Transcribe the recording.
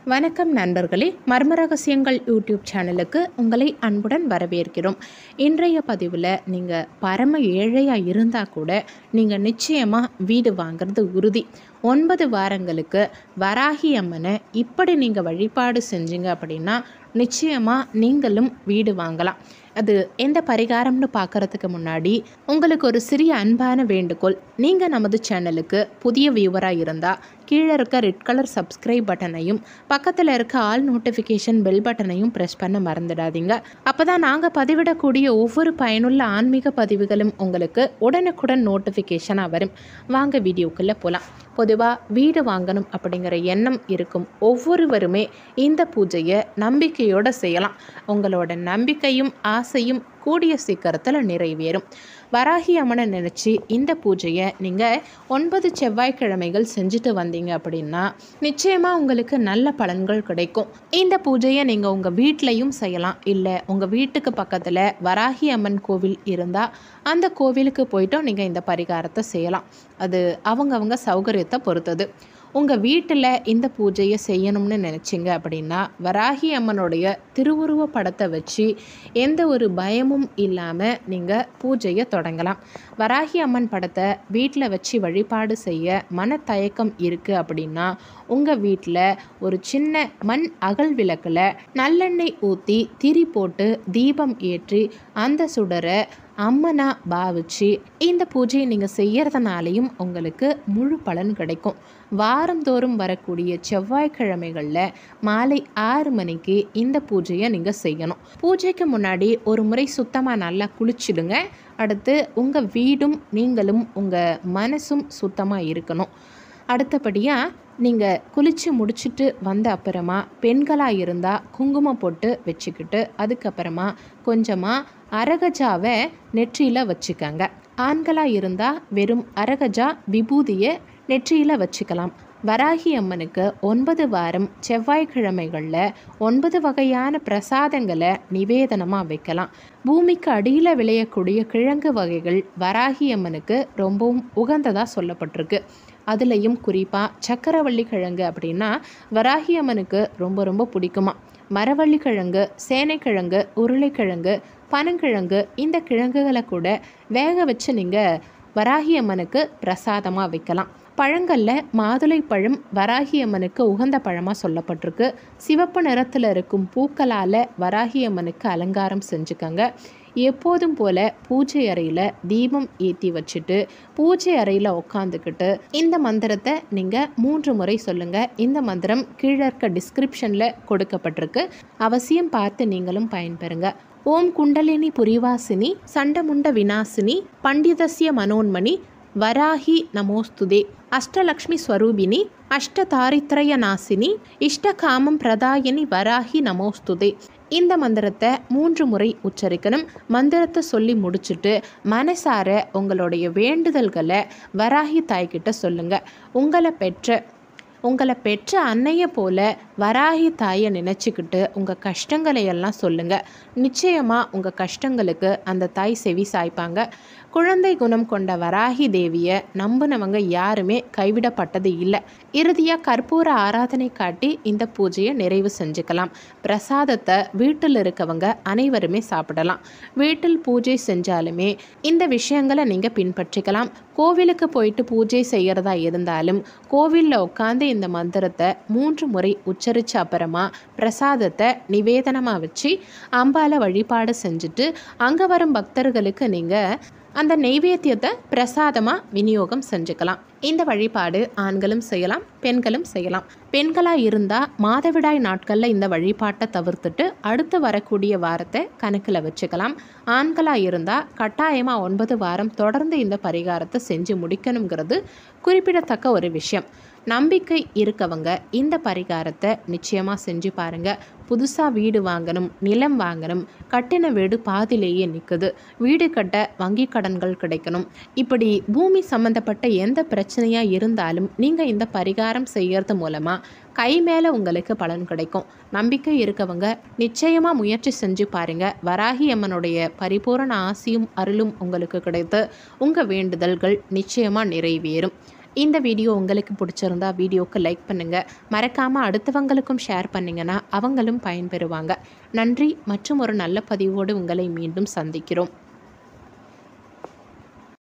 வணக்கம் நண்பர்களே மர்ம ரகசியங்கள் யூடியூப் சேனலுக்கு உங்களை அன்புடன் வரவேற்கிறோம் இன்றைய பதிவில் நீங்கள் பரம ஏழையாக இருந்தால் கூட நீங்கள் நிச்சயமாக வீடு வாங்குறது உறுதி ஒன்பது வாரங்களுக்கு வராகி அம்மனை இப்படி நீங்கள் வழிபாடு செஞ்சீங்க அப்படின்னா நிச்சயமாக நீங்களும் வீடு வாங்கலாம் அது எந்த பரிகாரம்னு பார்க்கறதுக்கு முன்னாடி உங்களுக்கு ஒரு சிறிய அன்பான வேண்டுகோள் நீங்கள் நமது சேனலுக்கு புதிய வியூவராக இருந்தால் கீழே இருக்க ரெட் கலர் சப்ஸ்கிரைப் பட்டனையும் பக்கத்தில் இருக்க ஆல் நோட்டிஃபிகேஷன் பெல் பட்டனையும் ப்ரெஸ் பண்ண மறந்துடாதீங்க அப்போ தான் நாங்கள் பதிவிடக்கூடிய ஒவ்வொரு பயனுள்ள ஆன்மீக பதிவுகளும் உங்களுக்கு உடனுக்குடன் நோட்டிஃபிகேஷனாக வரும் வாங்க வீடியோக்குள்ளே போகலாம் பொதுவாக வீடு வாங்கணும் அப்படிங்கிற எண்ணம் இருக்கும் ஒவ்வொருவருமே இந்த பூஜையை நம்பிக்கையோடு செய்யலாம் உங்களோட நம்பிக்கையும் ஆசையும் கூடிய சீக்கிரத்தில் நிறைவேறும் வராகி அம்மனை நினச்சி இந்த பூஜையை நீங்கள் ஒன்பது செவ்வாய்க்கிழமைகள் செஞ்சுட்டு வந்தீங்க அப்படின்னா நிச்சயமாக உங்களுக்கு நல்ல பலன்கள் கிடைக்கும் இந்த பூஜையை நீங்கள் உங்கள் வீட்லேயும் செய்யலாம் இல்லை உங்கள் வீட்டுக்கு பக்கத்தில் வராகி அம்மன் கோவில் இருந்தால் அந்த கோவிலுக்கு போயிட்டும் நீங்கள் இந்த பரிகாரத்தை செய்யலாம் அது அவங்கவங்க சௌகரியத்தை பொறுத்தது உங்கள் வீட்டில் இந்த பூஜையை செய்யணும்னு நினச்சிங்க அப்படின்னா வராகி அம்மனுடைய திருவுருவ படத்தை வச்சு எந்த ஒரு பயமும் இல்லாமல் நீங்கள் பூஜையை தொடங்கலாம் வராகி அம்மன் படத்தை வீட்டில் வச்சு வழிபாடு செய்ய மனத்தயக்கம் இருக்குது அப்படின்னா உங்கள் வீட்டில் ஒரு சின்ன மண் அகல் விளக்கில் நல்லெண்ணெய் ஊற்றி திரி போட்டு தீபம் ஏற்றி அந்த சுடரை அம்மனா பாவிச்சு இந்த பூஜையை நீங்கள் செய்யறதுனாலையும் உங்களுக்கு முழு பலன் கிடைக்கும் வாரந்தோறும் வரக்கூடிய செவ்வாய்க்கிழமைகளில் மாலை ஆறு மணிக்கு இந்த பூஜையை நீங்கள் செய்யணும் பூஜைக்கு முன்னாடி ஒரு முறை சுத்தமாக நல்லா குளிச்சிடுங்க அடுத்து உங்கள் வீடும் நீங்களும் உங்கள் மனசும் சுத்தமாக இருக்கணும் அடுத்தபடியாக நீங்கள் குளித்து முடிச்சுட்டு வந்த அப்புறமா பெண்களாக இருந்தால் குங்குமம் போட்டு வச்சுக்கிட்டு அதுக்கப்புறமா கொஞ்சமாக அரகஜாவை நெற்றியில் வச்சுக்கோங்க ஆண்களாக இருந்தால் வெறும் அரகஜா விபூதியை நெற்றியில் வச்சுக்கலாம் வராகி அம்மனுக்கு ஒன்பது வாரம் செவ்வாய்க்கிழமைகளில் ஒன்பது வகையான பிரசாதங்களை நிவேதனமாக வைக்கலாம் பூமிக்கு அடியில் விளையக்கூடிய கிழங்கு வகைகள் வராகி அம்மனுக்கு ரொம்பவும் உகந்ததாக சொல்லப்பட்டிருக்கு அதுலேயும் குறிப்பாக சக்கரவள்ளி கிழங்கு அப்படின்னா வராகி அம்மனுக்கு ரொம்ப ரொம்ப பிடிக்குமா மரவள்ளி கிழங்கு சேனைக்கிழங்கு உருளைக்கிழங்கு பனங்கிழங்கு இந்த கிழங்குகளை கூட வேக வச்சு நீங்கள் வராகி அம்மனுக்கு பிரசாதமாக வைக்கலாம் பழங்களில் மாதுளை பழம் வராகி அம்மனுக்கு உகந்த பழமாக சொல்லப்பட்டிருக்கு சிவப்பு நிறத்தில் இருக்கும் பூக்களால் வராகி அம்மனுக்கு அலங்காரம் செஞ்சுக்கோங்க எப்போதும் போல் பூஜை அறையில் தீபம் ஏற்றி வச்சுட்டு பூஜை அறையில் உட்காந்துக்கிட்டு இந்த மந்திரத்தை நீங்கள் மூன்று முறை சொல்லுங்கள் இந்த மந்திரம் கீழே இருக்க டிஸ்கிரிப்ஷனில் கொடுக்கப்பட்டிருக்கு அவசியம் பார்த்து நீங்களும் பயன்பெறுங்க ஓம் குண்டலினி புரிவாசினி சண்டமுண்ட வினாசினி பண்டிதஸ்ய மனோன்மணி வராகி நமோஸ்துதே அஷ்டலக்ஷ்மி ஸ்வரூபிணி அஷ்டதாரித்ரய நாசினி இஷ்டகாமம் பிரதாயினி வராகி நமோஸ்துதே இந்த மந்திரத்தை மூன்று முறை உச்சரிக்கணும் மந்திரத்தை சொல்லி முடிச்சுட்டு மனசார உங்களுடைய வேண்டுதல்களை வராகி தாய்கிட்ட சொல்லுங்கள் உங்களை பெற்ற உங்களை பெற்ற அன்னையை போல வராகி தாயை நினச்சிக்கிட்டு உங்கள் கஷ்டங்களை எல்லாம் சொல்லுங்கள் நிச்சயமாக உங்கள் கஷ்டங்களுக்கு அந்த தாய் செவி சாய்ப்பாங்க குழந்தை குணம் கொண்ட வராகி தேவியை நம்பினவங்க யாருமே கைவிடப்பட்டது இல்லை இறுதியாக கற்பூர ஆராதனை காட்டி இந்த பூஜையை நிறைவு செஞ்சுக்கலாம் பிரசாதத்தை வீட்டில் இருக்கவங்க அனைவருமே சாப்பிடலாம் வீட்டில் பூஜை செஞ்சாலுமே இந்த விஷயங்களை நீங்கள் பின்பற்றிக்கலாம் கோவிலுக்கு போயிட்டு பூஜை செய்கிறதா இருந்தாலும் கோவிலில் உட்காந்து இந்த மந்திரத்தை மூன்று முறை உச்சரித்த அப்புறமா பிரசாதத்தை நிவேதனமாக வச்சு அம்பால வழிபாடு செஞ்சுட்டு அங்கே வரும் பக்தர்களுக்கு நீங்கள் அந்த நெய்வேத்தியத்தை பிரசாதமாக விநியோகம் செஞ்சுக்கலாம் இந்த வழிபாடு ஆண்களும் செய்யலாம் பெண்களும் செய்யலாம் பெண்களாக இருந்தால் மாதவிடாய் நாட்களில் இந்த வழிபாட்டை தவிர்த்துட்டு அடுத்து வரக்கூடிய வாரத்தை கணக்கில் வச்சுக்கலாம் ஆண்களாக இருந்தால் கட்டாயமாக ஒன்பது வாரம் தொடர்ந்து இந்த பரிகாரத்தை செஞ்சு முடிக்கணுங்கிறது குறிப்பிடத்தக்க ஒரு விஷயம் நம்பிக்கை இருக்கவங்க இந்த பரிகாரத்தை நிச்சயமாக செஞ்சு பாருங்கள் புதுசாக வீடு வாங்கணும் நிலம் வாங்கணும் கட்டின வீடு பாதிலேயே நிற்குது வீடு கட்ட வங்கி கடன்கள் கிடைக்கணும் இப்படி பூமி சம்மந்தப்பட்ட எந்த பிரச்சனையாக இருந்தாலும் நீங்கள் இந்த பரிகாரம் செய்யறது மூலமாக கை மேலே உங்களுக்கு பலன் கிடைக்கும் நம்பிக்கை இருக்கவங்க நிச்சயமாக முயற்சி செஞ்சு பாருங்கள் வராகி அம்மனுடைய பரிபூரண ஆசியும் அருளும் உங்களுக்கு கிடைத்து உங்கள் வேண்டுதல்கள் நிச்சயமாக நிறைவேறும் இந்த வீடியோ உங்களுக்கு பிடிச்சிருந்தா வீடியோக்கு லைக் பண்ணுங்கள் மறக்காமல் அடுத்தவங்களுக்கும் ஷேர் பண்ணிங்கன்னா அவங்களும் பயன்பெறுவாங்க நன்றி மற்றும் ஒரு நல்ல பதிவோடு உங்களை மீண்டும் சந்திக்கிறோம்